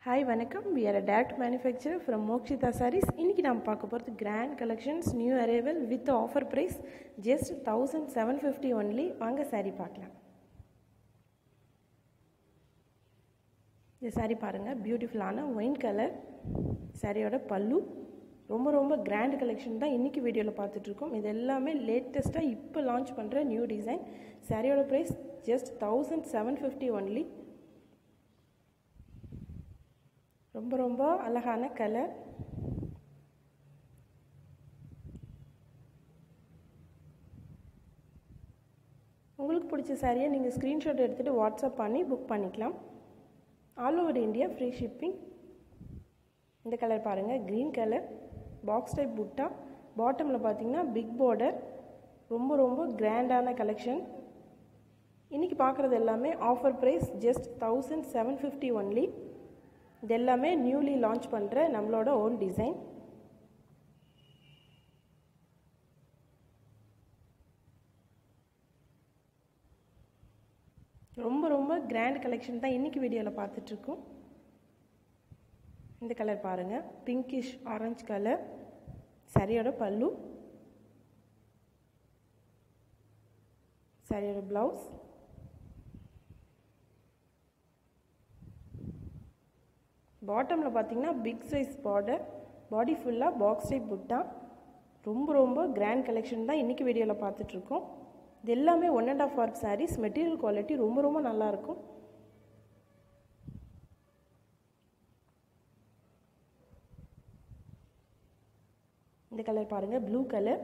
hi வணக்கம் we are direct manufacturer from Mokshitha sarees இன்றைக்கி நம்ம பார்க்க போகிறது grand collections new arrival with offer price just thousand seven fifty only வாங்க saree பார்க்கலாம் இந்த saree பாருங்கள் பியூட்டிஃபுல்லான ஒயின் கலர் சாரியோட பல்லு ரொம்ப ரொம்ப கிராண்ட் கலெக்ஷன் தான் இன்றைக்கி வீடியோவில் பார்த்துட்ருக்கோம் இது எல்லாமே லேட்டஸ்ட்டாக இப்போ லான்ச் பண்ணுற நியூ டிசைன் சாரியோட price just thousand seven fifty only ரொம்ப ரொம்ப அழகான கலர் உங்களுக்கு பிடிச்ச சாரியை நீங்கள் ஸ்க்ரீன்ஷாட் எடுத்துகிட்டு வாட்ஸ்அப் பண்ணி புக் பண்ணிக்கலாம் all over India free shipping இந்த கலர் பாருங்கள் க்ரீன் கலர் பாக்ஸ் டைப் புட்டா பாட்டமில் பார்த்தீங்கன்னா பிக் பார்டர் ரொம்ப ரொம்ப கிராண்டான கலெக்ஷன் இன்றைக்கி பார்க்குறது எல்லாமே offer price just thousand seven fifty only இது எல்லாமே நியூலி லான்ச் பண்ணுற நம்மளோட ஓன் டிசைன் ரொம்ப ரொம்ப கிராண்ட் கலெக்ஷன் தான் இன்றைக்கி வீடியோவில் பார்த்துட்ருக்கோம் இந்த கலர் பாருங்கள் பிங்கிஷ் ஆரஞ்சு கலர் சரியோட பல்லு சரியோட ப்ளவுஸ் பாட்டமில் பார்த்தீங்கன்னா பிக் சைஸ் பார்டர் பாடி ஃபுல்லாக பாக்ஸ் டைப் புட்டா ரொம்ப ரொம்ப கிராண்ட் கலெக்ஷன் தான் இன்றைக்கி வீடியோவில் பார்த்துட்ருக்கோம் இது எல்லாமே one and off work saris material quality ரொம்ப ரொம்ப நல்லாயிருக்கும் இந்த கலர் பாருங்கள் ப்ளூ கலர்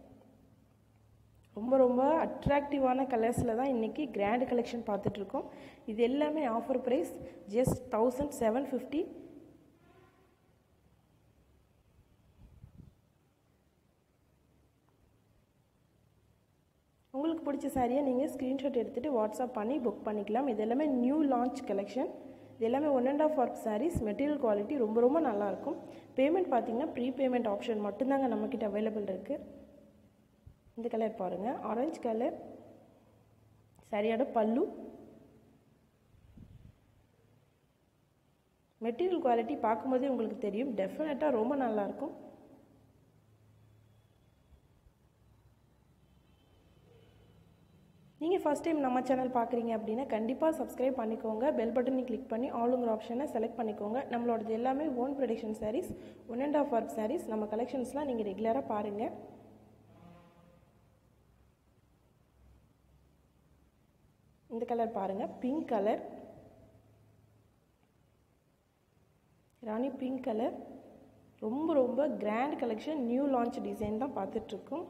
ரொம்ப ரொம்ப அட்ராக்டிவான கலர்ஸில் தான் இன்றைக்கி கிராண்ட் கலெக்ஷன் பார்த்துட்ருக்கோம் இது எல்லாமே offer price just thousand seven fifty உங்களுக்கு பிடிச்ச சாரியை நீங்கள் ஸ்க்ரீன்ஷாட் எடுத்துகிட்டு வாட்ஸ்அப் பண்ணி புக் பண்ணிக்கலாம் இது எல்லாமே நியூ லான்ச் கலெக்ஷன் இது எல்லாமே one and off work saris material quality ரொம்ப ரொம்ப நல்லாயிருக்கும் பேமெண்ட் பார்த்தீங்கன்னா ப்ரீ பேமெண்ட் ஆப்ஷன் மட்டும்தாங்க நம்மக்கிட்ட அவைலபிள் இருக்குது இந்த கலர் பாருங்கள் ஆரஞ்சு கலர் சரியோட பல்லு மெட்டீரியல் குவாலிட்டி பார்க்கும்போதே உங்களுக்கு தெரியும் டெஃபினட்டாக ரொம்ப நல்லாயிருக்கும் நீங்கள் ஃபஸ்ட் டைம் நம்ம சேனல் பார்க்குறீங்க அப்படின்னா கண்டிப்பாக சப்ஸ்கிரைப் பண்ணிக்கோங்க பெல் பட்டனை கிளிக் பண்ணி ஆளுங்கிற ஆப்ஷனை செலக்ட் பண்ணிக்கோங்க நம்மளோடது எல்லாமே own production sarees one and off work sarees நம்ம கலெக்ஷன்ஸ்லாம் நீங்கள் ரெகுலராக பாருங்கள் இந்த கலர் பாருங்கள் pink colour rani pink colour ரொம்ப ரொம்ப grand collection new launch design தான் பார்த்துட்ருக்கோம்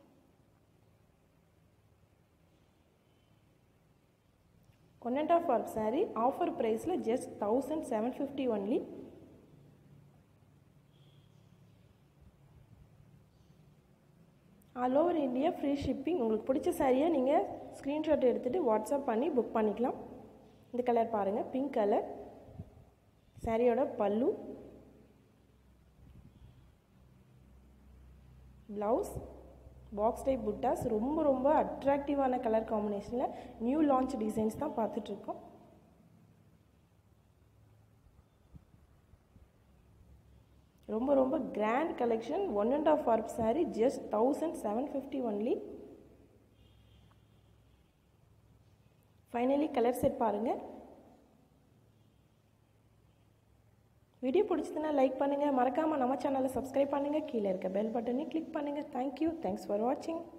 one and off work saree offer ப்ரைஸில் just thousand seven fifty only all over India free shipping உங்களுக்கு பிடிச்ச சாரியை நீங்கள் ஸ்க்ரீன்ஷாட் எடுத்துகிட்டு வாட்ஸ்அப் பண்ணி புக் பண்ணிக்கலாம் இந்த கலர் பாருங்கள் பிங்க் கலர் சாரியோட பல்லு ப்ளவுஸ் பாக்ஸ் டைப் புட்டாஸ் ரொம்ப ரொம்ப அட்ராக்டிவான கலர் காம்பினேஷனில் நியூ லான்ச் டிசைன்ஸ் தான் பார்த்துட்ருக்கோம் ரொம்ப ரொம்ப grand collection one and off work saree just thousand seven fifty only finally colour set பாருங்கள் வீடியோ பிடிச்சதுன்னா லைக் பண்ணுங்கள் மறக்காமல் நம்ம சேனலை சப்ஸ்கிரைப் பண்ணுங்கள் கீழே இருக்க பெல் பட்டனையும் கிளிக் பண்ணுங்கள் தேங்க்யூ தேங்க்ஸ் ஃபார் வாட்சிங்